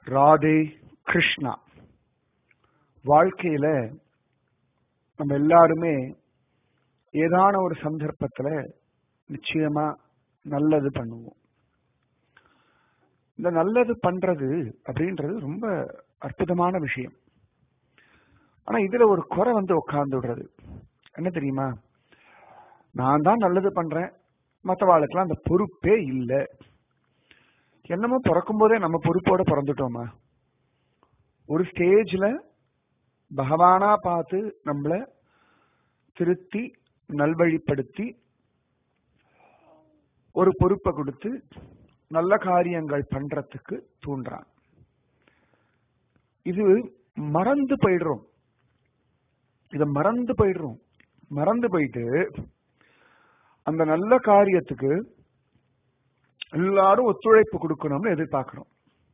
ராதே கிருஷ்ணா வாழ்க்கையில நம்ம எல்லாருமே ஏதான ஒரு சந்தர்ப்பத்துல நிச்சயமா நல்லது பண்ணுவோம் இந்த நல்லது பண்றது அப்படின்றது ரொம்ப அற்புதமான விஷயம் ஆனா இதுல ஒரு குறை வந்து உட்கார்ந்து விடுறது என்ன தெரியுமா நான் தான் நல்லது பண்றேன் மற்றவாளுக்கெல்லாம் அந்த பொறுப்பே இல்லை என்னமோ பிறக்கும் போதே நம்ம பொறுப்போட பிறந்துட்டோமா ஒரு ஸ்டேஜ்ல பகவானா பார்த்து நம்மள திருத்தி நல்வழிப்படுத்தி ஒரு பொறுப்பை கொடுத்து நல்ல காரியங்கள் பண்றதுக்கு தூண்டுறான் இது மறந்து போயிடுறோம் இத மறந்து போயிடுறோம் மறந்து போயிட்டு அந்த நல்ல காரியத்துக்கு எல்லாரும் ஒத்துழைப்பு கொடுக்கணும்னு எதிர்பார்க்கிறோம்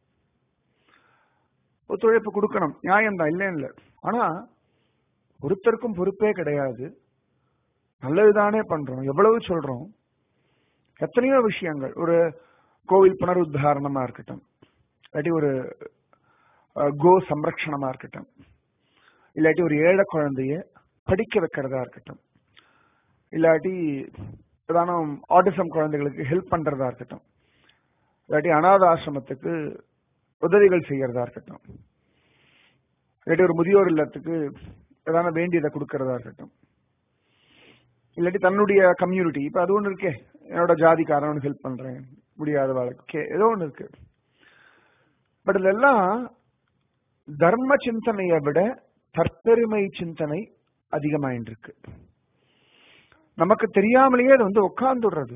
ஒத்துழைப்பு கொடுக்கணும் நியாயம்தான் இல்லை இல்லை ஆனா ஒருத்தருக்கும் பொறுப்பே கிடையாது நல்லதுதானே பண்றோம் எவ்வளவு சொல்றோம் எத்தனையோ விஷயங்கள் ஒரு கோவில் புனருத்தாரணமா இருக்கட்டும் இல்லாட்டி ஒரு கோ சம்ரக்ஷணமா இருக்கட்டும் இல்லாட்டி ஒரு ஏழை குழந்தைய படிக்க வைக்கிறதா இருக்கட்டும் இல்லாட்டி ஏதான ஆட்டிசம் குழந்தைகளுக்கு ஹெல்ப் பண்றதா இருக்கட்டும் இல்லாட்டி அனாத ஆசிரமத்துக்கு உதவிகள் செய்யறதா இருக்கட்டும் இல்லாட்டி ஒரு முதியோர் இல்லத்துக்கு ஏதான வேண்டியதை கொடுக்கறதா இருக்கட்டும் இல்லாட்டி தன்னுடைய கம்யூனிட்டி இப்ப அது ஒண்ணு இருக்கே என்னோட ஜாதிக்காரன் ஹெல்ப் பண்றேன் முடியாத வாழ்க்கை ஏதோ ஒண்ணு இருக்கு பட் இதெல்லாம் தர்ம சிந்தனையை விட தற்பெருமை சிந்தனை அதிகமாயிட்டு இருக்கு நமக்கு தெரியாமலேயே அது வந்து உட்கார்ந்துடுறது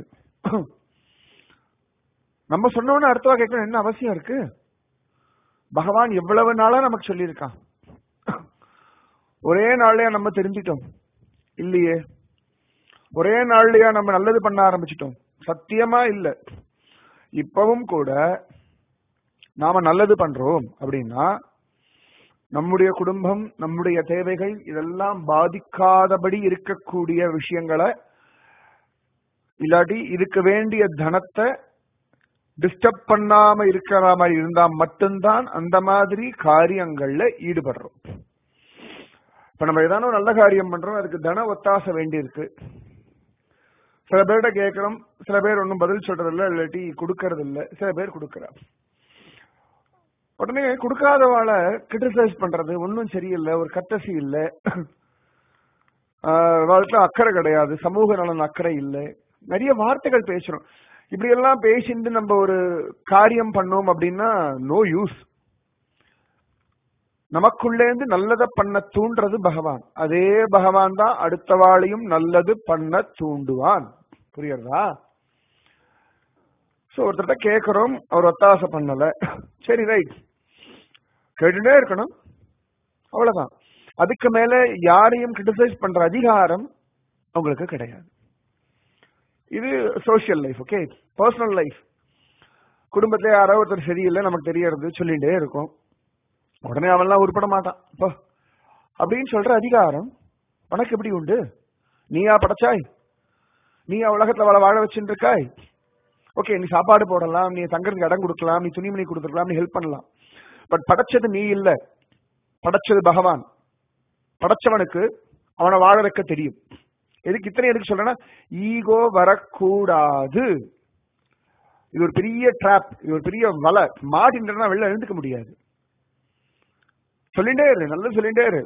நம்ம சொன்னோன்னு அடுத்தவா கேட்கணும் என்ன அவசியம் இருக்கு பகவான் எவ்வளவு நாளா நமக்கு சொல்லியிருக்கான் ஒரே நாள்லயா நம்ம தெரிஞ்சிட்டோம் இல்லையே ஒரே நாள்லயா நம்ம நல்லது பண்ண ஆரம்பிச்சிட்டோம் சத்தியமா இல்ல இப்பவும் கூட நாம நல்லது பண்றோம் அப்படின்னா நம்முடைய குடும்பம் நம்முடைய தேவைகள் இதெல்லாம் பாதிக்காதபடி இருக்கக்கூடிய விஷயங்களை இல்லாட்டி இதுக்கு வேண்டிய தனத்தை டிஸ்டர்ப் பண்ணாம இருக்கிற மாதிரி இருந்தா மட்டும்தான் அந்த மாதிரி காரியங்கள்ல ஈடுபடுறோம் இப்ப நம்ம ஏதானோ நல்ல காரியம் பண்றோம் அதுக்கு தன ஒத்தாசை வேண்டி இருக்கு சில பேர்கிட்ட கேட்கிறோம் சில பேர் ஒன்றும் பதில் சொல்றது இல்லை இல்லாட்டி கொடுக்கறது இல்லை சில பேர் கொடுக்கிறார் உடனே கொடுக்காதவாளை கிரிட்டிசைஸ் பண்றது ஒன்றும் சரியில்லை ஒரு கட்டசி இல்லை வாழ்க்கை அக்கறை கிடையாது சமூக நலன் அக்கறை இல்லை நிறைய வார்த்தைகள் பேசுறோம் இப்படி எல்லாம் பேசிட்டு நம்ம ஒரு காரியம் பண்ணோம் அப்படின்னா நோ யூஸ் நமக்குள்ளேந்து நல்லதை பண்ண தூண்டுறது பகவான் அதே பகவான் தான் அடுத்தவாளையும் நல்லது பண்ண தூண்டுவான் புரியுறதா சோ ஒருத்தர்கிட்ட கேட்கிறோம் அவர் ஒத்தாசை பண்ணல சரி ரைட் கேட்டுட்டே இருக்கணும் அவ்வளவுதான் அதுக்கு மேல யாரையும் கிரிட்டிசைஸ் பண்ற அதிகாரம் உங்களுக்கு கிடையாது இது social life okay personal life குடும்பத்துல யாரோ ஒருத்தர் சரியில்லை நமக்கு தெரியறது சொல்லிட்டே இருக்கும் உடனே அவன்லாம் உருப்பட மாட்டான் இப்போ அப்படின்னு சொல்ற அதிகாரம் உனக்கு எப்படி உண்டு நீயா படைச்சாய் நீயா உலகத்துல அவளை வாழ வச்சுட்டு இருக்காய் ஓகே நீ சாப்பாடு போடலாம் நீ தங்கறதுக்கு இடம் கொடுக்கலாம் நீ துணிமணி கொடுத்துருக்கலாம் நீ ஹெல்ப் பண்ணலாம் பட் படைச்சது நீ இல்ல படைச்சது பகவான் படைச்சவனுக்கு அவனை வாழ வைக்க தெரியும் எதுக்கு இத்தனை எதுக்கு சொல்றேன்னா ஈகோ வரக்கூடாது இது ஒரு பெரிய ட்ராப் இது ஒரு பெரிய வலை மாட்டின்றா வெளில எழுந்துக்க முடியாது சொல்லிட்டே இரு நல்லது சொல்லிட்டே இரு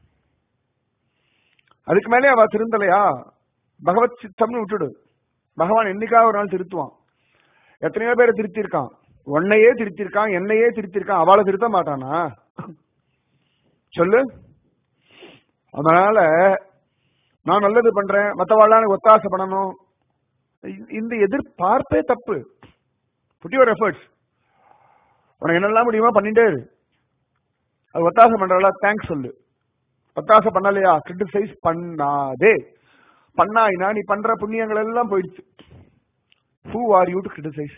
அதுக்கு மேலே அவ திருந்தலையா பகவத் சித்தம்னு விட்டுடு பகவான் என்னைக்காக ஒரு நாள் திருத்துவான் எத்தனையோ பேரை திருத்திருக்கான் உன்னையே திருத்திருக்கான் என்னையே திருத்திருக்கான் அவளை திருத்த மாட்டானா சொல்லு அதனால நான் நல்லது பண்றேன் மற்றவாழ்லாம் ஒத்தாசை பண்ணணும் இந்த எதிர்பார்ப்பே தப்பு புட் யுவர் எஃபர்ட்ஸ் உனக்கு என்னெல்லாம் முடியுமோ பண்ணிட்டே இரு அது ஒத்தாசை பண்றல தேங்க்ஸ் சொல்லு ஒத்தாசை பண்ணலையா கிரிட்டிசைஸ் பண்ணாதே பண்ணாயினா நீ பண்ற புண்ணியங்கள் எல்லாம் போயிடுச்சு who are you to criticise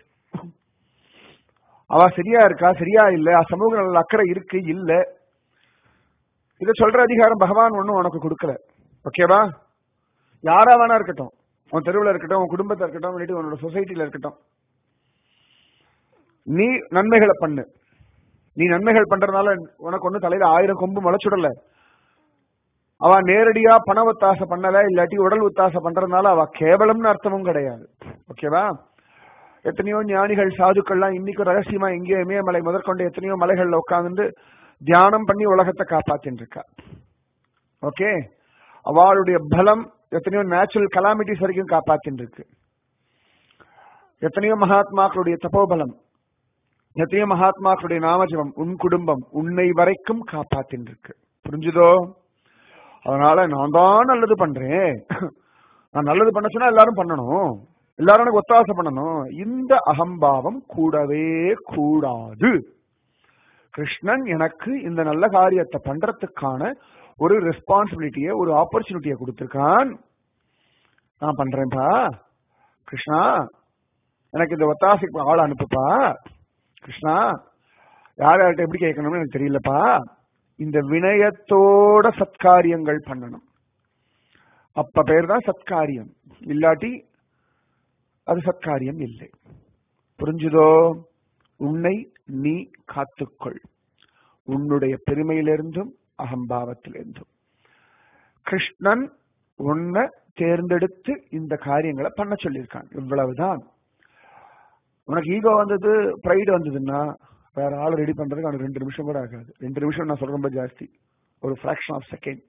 அவ சரியா இருக்கா சரியா இல்ல சமூக நல்ல அக்கறை இருக்கு இல்ல இத சொல்ற அதிகாரம் பகவான் ஒண்ணும் உனக்கு கொடுக்கல ஓகேவா யாரா வேணா இருக்கட்டும் உன் தெருவில் இருக்கட்டும் உன் குடும்பத்தை இருக்கட்டும் இல்லாட்டி உன்னோட சொசைட்டில இருக்கட்டும் நீ நன்மைகளை பண்ணு நீ நன்மைகள் பண்றதுனால உனக்கு ஒண்ணு தலையில ஆயிரம் கொம்பு முளைச்சுடல அவ நேரடியா பண ஒத்தாசை பண்ணல இல்லாட்டி உடல் ஒத்தாசை பண்றதுனால அவ கேவலம்னு அர்த்தமும் கிடையாது ஓகேவா எத்தனையோ ஞானிகள் சாதுக்கள்லாம் இன்னைக்கு ரகசியமா எங்கேயோ இமயமலை முதற்கொண்டு எத்தனையோ மலைகள்ல உட்கார்ந்து தியானம் பண்ணி உலகத்தை காப்பாத்தின்னு இருக்கா ஓகே அவளுடைய பலம் எத்தனையோ நேச்சுரல் கலாமிட்டிஸ் வரைக்கும் காப்பாத்தின்னு இருக்கு எத்தனையோ மகாத்மாக்களுடைய தபோபலம் எத்தனையோ மகாத்மாக்களுடைய நாமஜபம் உன் குடும்பம் உன்னை வரைக்கும் காப்பாத்தின்னு இருக்கு புரிஞ்சுதோ அதனால நான் தான் நல்லது பண்றேன் நான் நல்லது பண்ண சொன்னா எல்லாரும் பண்ணணும் எல்லாரும் எனக்கு ஒத்தாசை பண்ணணும் இந்த அகம்பாவம் கூடவே கூடாது கிருஷ்ணன் எனக்கு இந்த நல்ல காரியத்தை பண்றதுக்கான ஒரு ரெஸ்பான்சிபிலிட்டிய ஒரு ஆப்பர்ச்சுனிட்டியை கொடுத்திருக்கான் நான் பண்றேன்ப்பா கிருஷ்ணா எனக்கு இந்த ஒத்தாசைக்கு ஆள் அனுப்புப்பா கிருஷ்ணா யார் யார்கிட்ட எப்படி கேட்கணும்னு எனக்கு தெரியலப்பா இந்த வினயத்தோட சத்காரியங்கள் பண்ணணும் அப்ப பேர் தான் சத்காரியம் இல்லாட்டி அது சத்காரியம் இல்லை புரிஞ்சுதோ உன்னை நீ காத்துக்கொள் உன்னுடைய பெருமையிலிருந்தும் அகம்பாவத்திலிருந்தும் கிருஷ்ணன் உன்னை தேர்ந்தெடுத்து இந்த காரியங்களை பண்ண சொல்லியிருக்கான் இவ்வளவுதான் உனக்கு ஈகோ வந்தது ப்ரைடு வந்ததுன்னா வேற ஆள் ரெடி பண்றதுக்கு அவனுக்கு ரெண்டு நிமிஷம் கூட ஆகாது ரெண்டு நிமிஷம் நான் சொல்ற ரொம்ப ஜாஸ்தி ஒரு ஃபிராக்ஷன் ஆஃப் செகண்ட்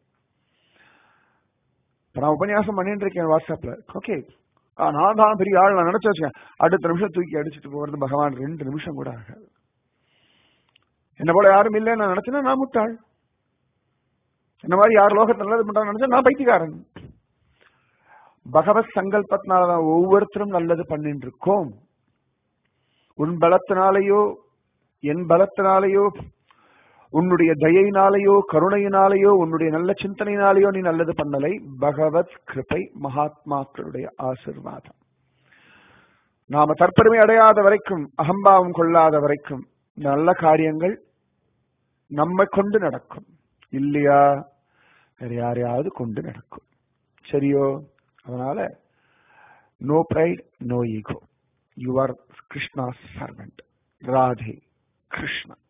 இப்ப நான் உபன்யாசம் பண்ணிட்டு இருக்கேன் வாட்ஸ்அப்ல ஓகே நான் தான் பெரிய ஆள் நான் நினைச்சு வச்சேன் அடுத்த நிமிஷம் தூக்கி அடிச்சுட்டு போறது பகவான் ரெண்டு நிமிஷம் கூட ஆகாது என்ன போல யாரும் இல்லை நான் நினைச்சேன்னா நான் முட்டாள் என்ன மாதிரி யார் லோகத்தை நல்லது பண்றான்னு நினைச்சா நான் பைத்தியக்காரன் பகவத் சங்கல்பத்தினாலதான் ஒவ்வொருத்தரும் நல்லது பண்ணிட்டு இருக்கோம் உன் பலத்தினாலேயோ என் பலத்தினாலேயோ உன்னுடைய தயையினாலேயோ கருணையினாலேயோ உன்னுடைய நல்ல சிந்தனையினாலேயோ நீ நல்லது பண்ணலை பகவத் கிருபை மகாத்மாக்களுடைய ஆசிர்வாதம் நாம தற்பெருமை அடையாத வரைக்கும் அகம்பாவம் கொள்ளாத வரைக்கும் நல்ல காரியங்கள் நம்மை கொண்டு நடக்கும் இல்லையா வேற யாரையாவது கொண்டு நடக்கும் சரியோ அதனால no pride no ego you are Krishna servant Radhe Krishna